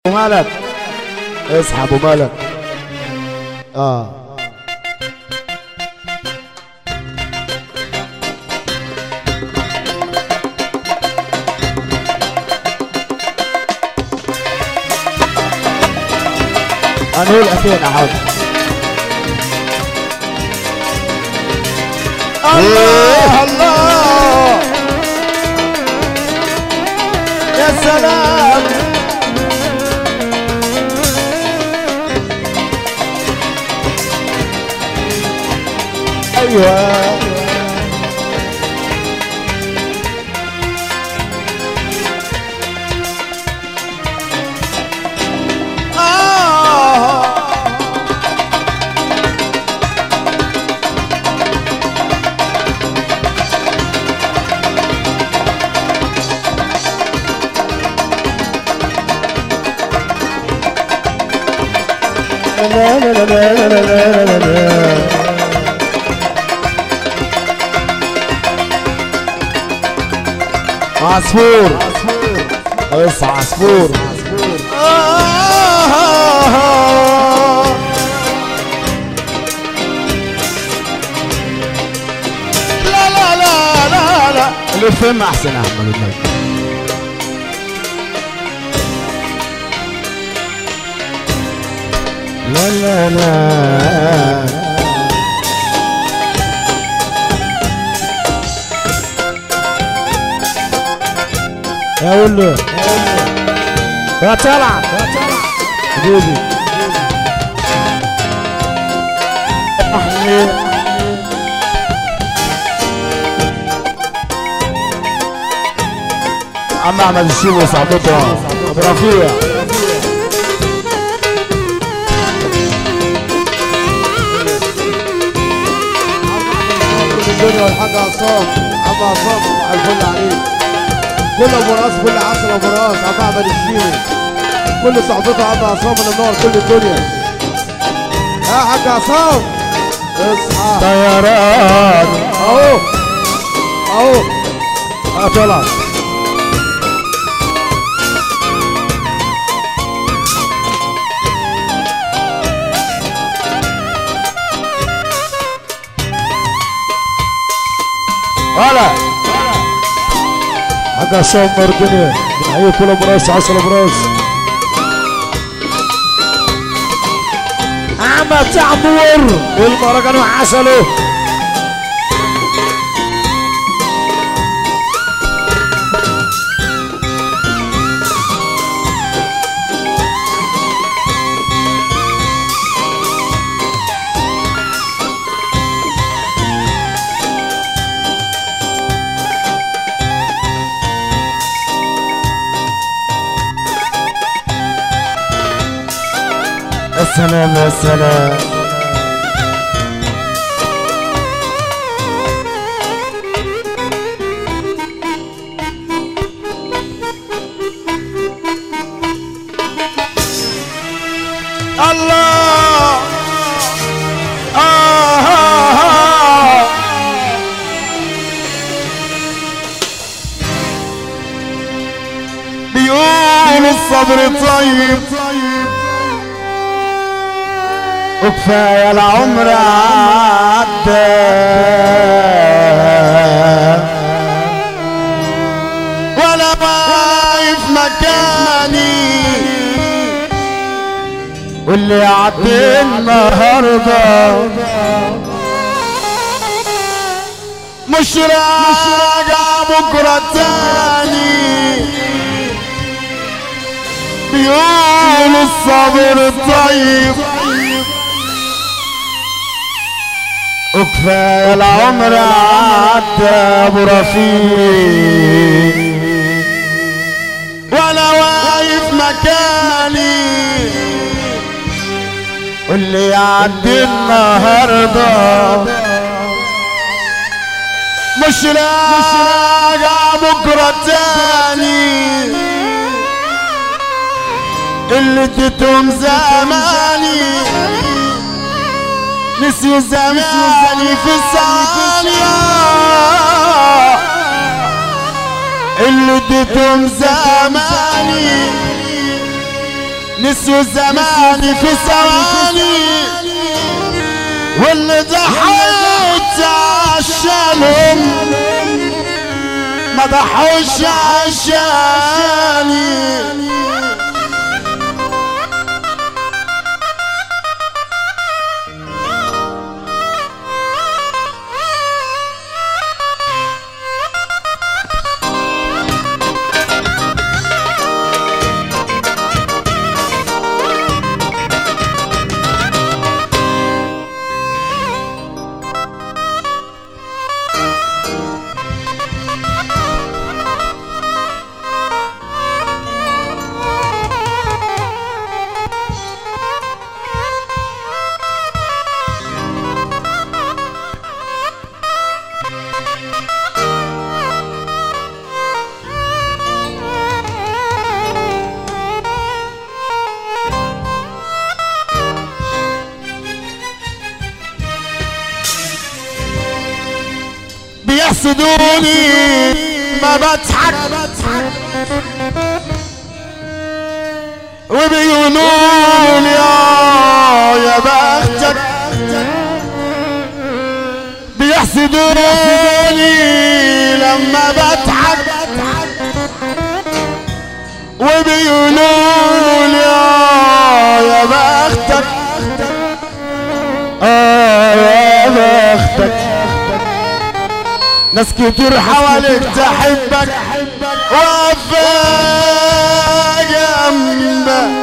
ابو مالك اصحى ابو مالك اه هنقول اخينا حاضر الله الله يا سلام ايوه آه. لا لا لا لا لا لا لا لا عصفور اصحى عصفور آه. لا لا لا لا لا اللي فهم احسن يا احمد النبي لا لا لا اقول له يا طلع حبيبي احمد عم احمد الشيبي وصاحبته ابو رفيع الدنيا والحاج عصام عم عصام صباح الفل عليك كل ابو راس كل عسل ابو راس عم احمد الشيوي كل صحبته عم عصام اللي منور كل الدنيا يا حاج عصام اصحى طيران اهو اهو اه طلع ولا حاجة عصام الدنيا بنحيي كل ابو راس عسل ابو راس احمد تعمور والمهرجان وعسله السلام يا سلام الله آه آه آه. بيقول الصبر طيب وكفاية العمر عدى وانا واقف مكاني واللي عدى النهارده مش راجع بكره تاني بيقول الصبر طيب وكفاية العمر عدى ابو رفيق وانا واقف مكاني واللي يعدي النهارده مش راجع بكره تاني اللي اديتهم زماني نسيوا زماني في الثانية اللي اديتهم زماني نسيوا زماني في ثواني واللي ضحيت عشانهم ما ضحوش عشاني بيحسدوني ما بضحك وبيقولوا لي يا يا بختك بيحسدوني لما بضحك وبيقولوا لي يا يا بختك اه يا بختك ناس كتير حواليك تحبك وقفة جنبك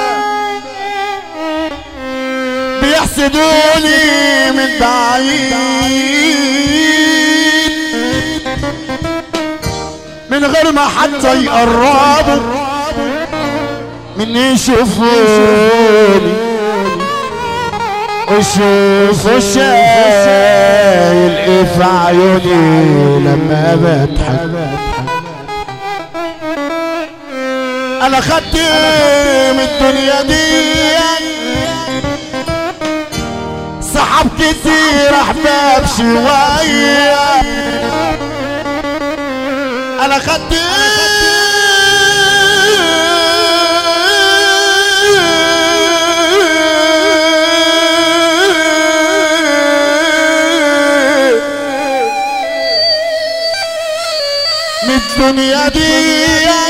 بيحسدوني من بعيد من غير ما حتى يقربوا مني يشوفوني وشوفوا شايل ايه في عيوني لما بضحك انا خدت من الدنيا دي صحاب كتير احباب شوية انا خدت من الدنيا دي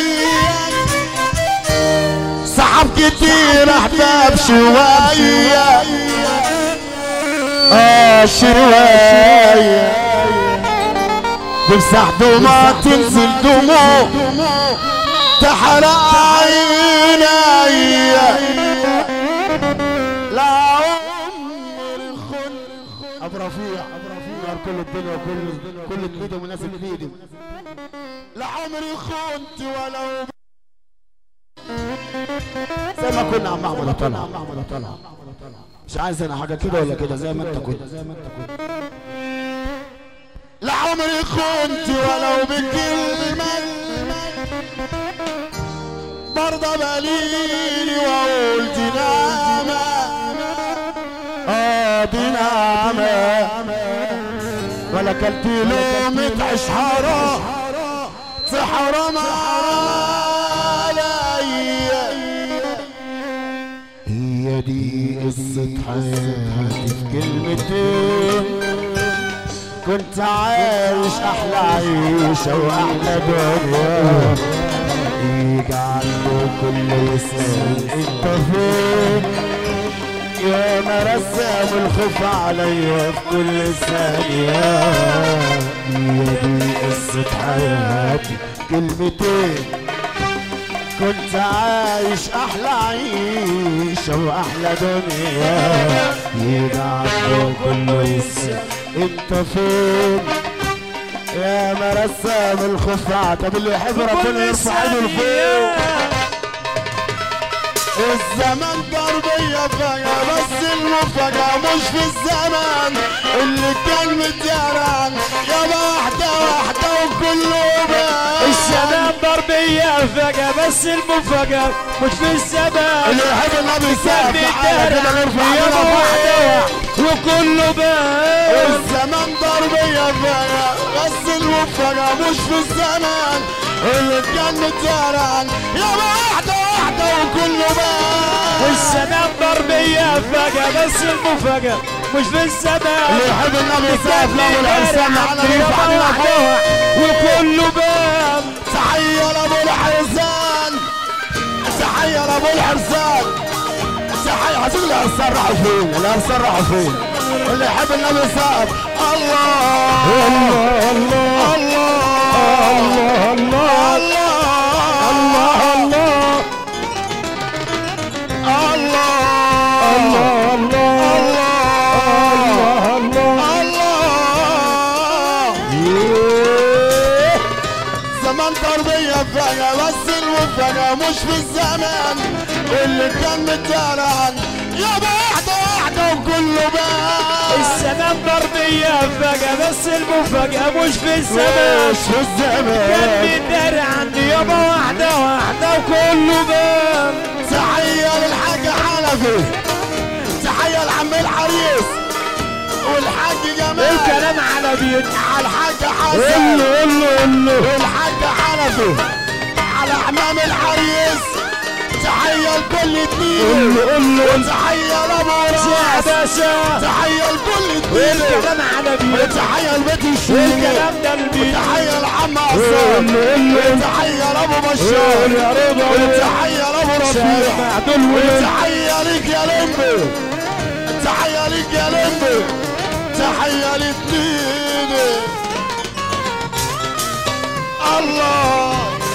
صحاب كتير احباب شوية اه شوية تمسح دموع تنزل دموع تحرق عيني لا عمري خل ابو رفيع ابو رفيع كل الدنيا وكل كل الفيديو مناسب الفيديو لا عمري خنت ولو زي ما كنا عم محمد طلع طلع مش عايز انا حاجه كده ولا كده زي ما انت كنت زي ما انت كنت لا عمري خنت ولو بكلمه برضه بليلي واقول دي نعمه اه دي نعمه ولا كلت لقمة عيش حرام حرام عليا هي دي قصة حياتي في كلمتين كنت عايش احلى عيشة واحلى دنيا يجي عنده كل يسأل انت فين يا ما رسم الخوف عليا في كل ثانية هي دي قصة حياتي كلمتين كنت عايش احلى عيشة واحلى دنيا يجي عنده كله يسأل انت فين يا ما رسم الخوف طب اللي يحب ربنا يرفع ايده لفوق الزمن ضربية فجأة بس المفاجأة مش في الزمن اللي كان متيران يابا واحدة واحدة وكله بقى الشباب ضربية فجأة بس المفاجأة مش في السبب اللي يحب النبي يسقف تعالى كده نرفع يا ايدينا واحدة وكله بقى الزمن ضربية فجأة بس المفاجأة مش في الزمن اللي كان متيران يابا واحدة واحدة وكله بقى فجأة بس المفاجأة مش في السماء اللي يحب النبي يسقف له العرسان معانا بيرفع علينا فوق وكله بام تحية لابو الحرسان تحية لابو الحرسان تحية هتقول العرسان راحوا فين العرسان راحوا فين اللي يحب النبي يسقف الله الله الله الله الله الله الله الله الله الله الله الله الله الله زمان تربية فجأة بس المفاجأة مش في الزمان اللي كان متدلع يابا واحدة واحدة وكله بقى السماء ضربية فجأة بس المفاجأة مش في السماء مش في كان الزمان بيدار عني يابا واحدة واحدة وكله بام تحية للحاج حنفي تحية لعم الحريص والحاج جمال الكلام على بيت على الحاج حسن قول له قول له والحاج حنفي على حمام الحريص تحية لكل اتنين قول له وتحية لابو يا راس باشا تحية لكل اتنين الكلام على بيت وتحية لبيت الشيخ الكلام ده البيت وتحية لعم قول عصام له قول له وتحية لابو قول بشار يا رضا وتحية لابو رفيع معدول ولد تحية ليك يا لمبي تحية ليك يا لمبي تحية لاتنين الله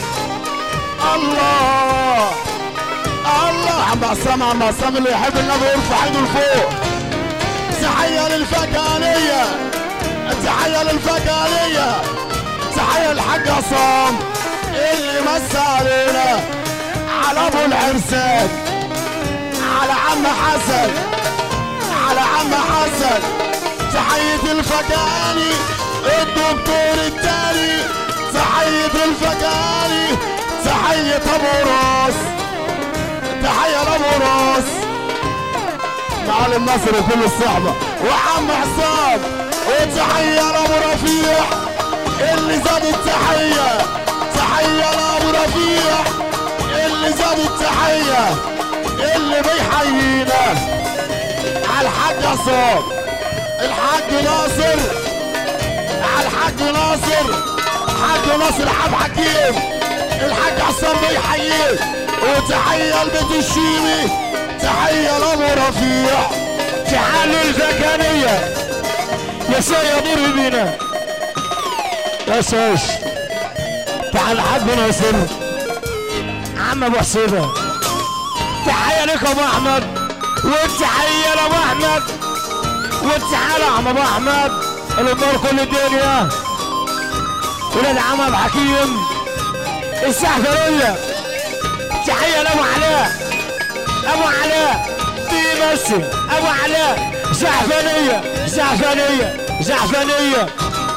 الله الله عم عصام عم عصام اللي يحب النبي يرفع ايده لفوق تحية للفكانية تحية للفكانية تحية للحاج عصام اللي مس علينا على ابو العرسان على عم حسن على عم حسن تحية الفكاني الدكتور التاني تحية الفكاني تحية ابو راس تحية لابو راس معلم نصر وكل الصحبة وعم حسام وتحية لابو رفيع اللي زاد التحية تحية لابو رفيع اللي زاد التحية اللي بيحيينا على الحاج عصام الحاج ناصر على الحاج ناصر حاج ناصر حب حكيم الحاج عصام بيحييه وتحية لبيت الشيمي تحية لابو رفيع تعالوا الفكانية يا سيا دور بينا يا سوش تعال حاج ناصر عم ابو حسيبه تحية لك ابو احمد والتحية لابو احمد والتحية لعم ابو احمد الامور كل الدنيا ولاد عم ابو حكيم السحفرية تحية لابو علاء ابو علاء بيمثل ابو علاء زعفانية زعفانية زعفانية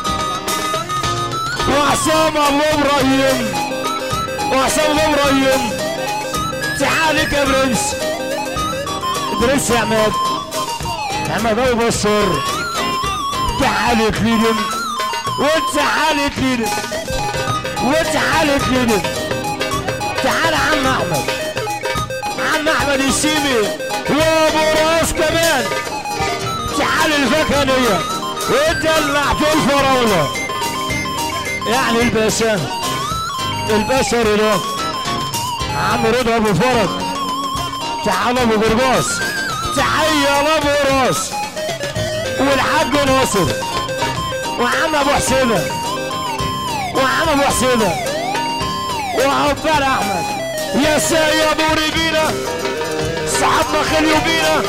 وعصام ابو ابراهيم وعصام ابو ابراهيم تعالك يا برنس برنس يا عماد عماد ابو بصر تعالي تليدم وتعالي تليدم وتعالي تليدم تعال عم احمد عم احمد السيمي وابو راس كمان تعال الفكانية ودلعت الفراولة يعني الباشا الباشا رضا عم رضا ابو فرج تعال ابو قرباس تحية لابو راس والحاج ناصر وعم ابو حسينة وعم ابو حسينة وعقبال احمد يا سيد دوري بينا صحابنا خليوا بينا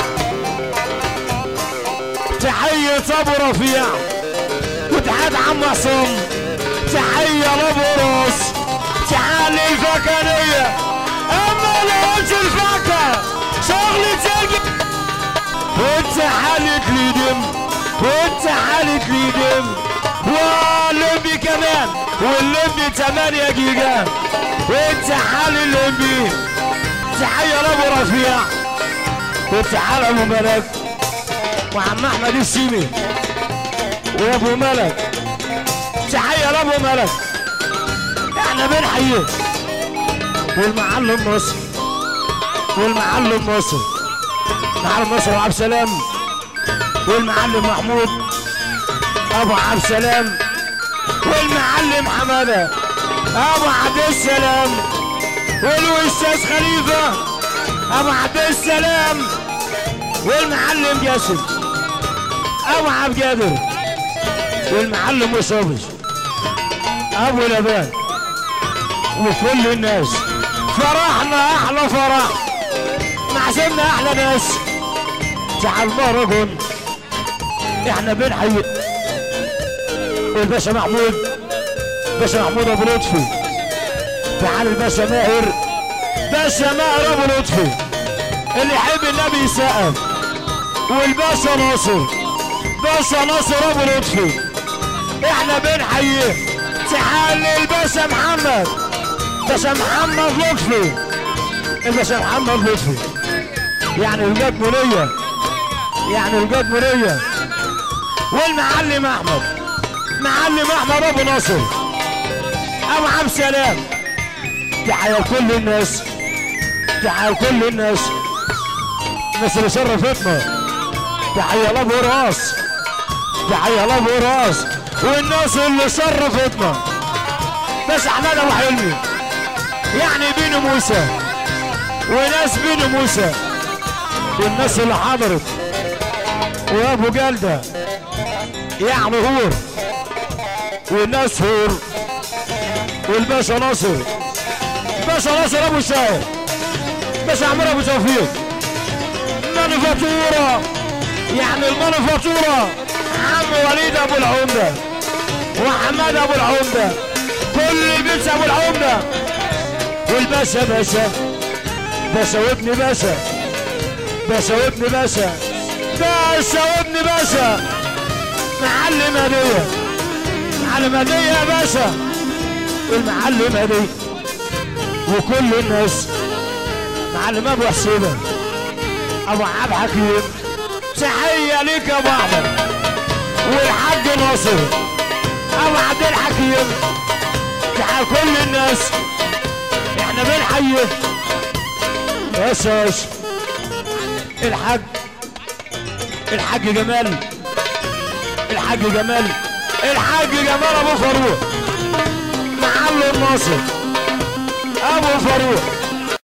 تحية ابو رفيع وتحية عم عصام تحية لابو راس تعال الفكانية اما لو الفكة شغلي تلقى وتحالة ليدم وتحالة ليدم واللمبي كمان واللمبي 8 جيجا وتحالة اللمبي تحية لابو رفيع وتحال ابو ملك وعم احمد السيمي وابو ملك تحية لابو ملك احنا بنحييه والمعلم مصر والمعلم مصر معلم نصر عبد السلام والمعلم محمود ابو عبد السلام والمعلم حماده ابو عبد السلام والاستاذ خليفه ابو عبد السلام والمعلم جاسم ابو عبد قادر والمعلم مصابش ابو لبان وكل الناس فرحنا احلى فرح معزمنا احلى ناس تعال مهرجان احنا بنحيي والباشا محمود باشا محمود ابو لطفي تعال الباشا ماهر باشا ماهر ابو لطفي اللي يحب النبي يسقف والباشا ناصر باشا ناصر ابو لطفي احنا بنحييه تعال الباشا محمد باشا محمد لطفي الباشا محمد لطفي يعني الجد منية يعني الجد منية والمعلم احمد معلم احمد ابو ناصر ابو عبد السلام تحيا كل الناس تحيا كل الناس الناس اللي شرفتنا تحيا لابو راس تحيا لابو راس والناس اللي شرفتنا بس احمد ابو حلمي يعني بينو موسى وناس بينو موسى والناس اللي حضرت وابو جلده يعني هور والناس هور والباشا ناصر باشا ناصر ابو شاهر باشا عمر ابو توفيق مانيفاتوره يعني المانيفاتوره عم وليد ابو العمده وحماد ابو العمده كل بيت ابو العمده والباشا باشا باشا وابن باشا باشا وابن باشا باشا وابن باشا معلم هديه معلم هديه يا باشا المعلم هديه وكل الناس معلم ابو حسينه ابو عبد حكيم تحيه ليك يا ابو احمد والحاج ناصر ابو عبد الحكيم تحيه كل الناس احنا بنحيي بس يا باشا الحاج الحاج جمال الحاج جمال الحاج جمال ابو فاروق معلم ناصر ابو فاروق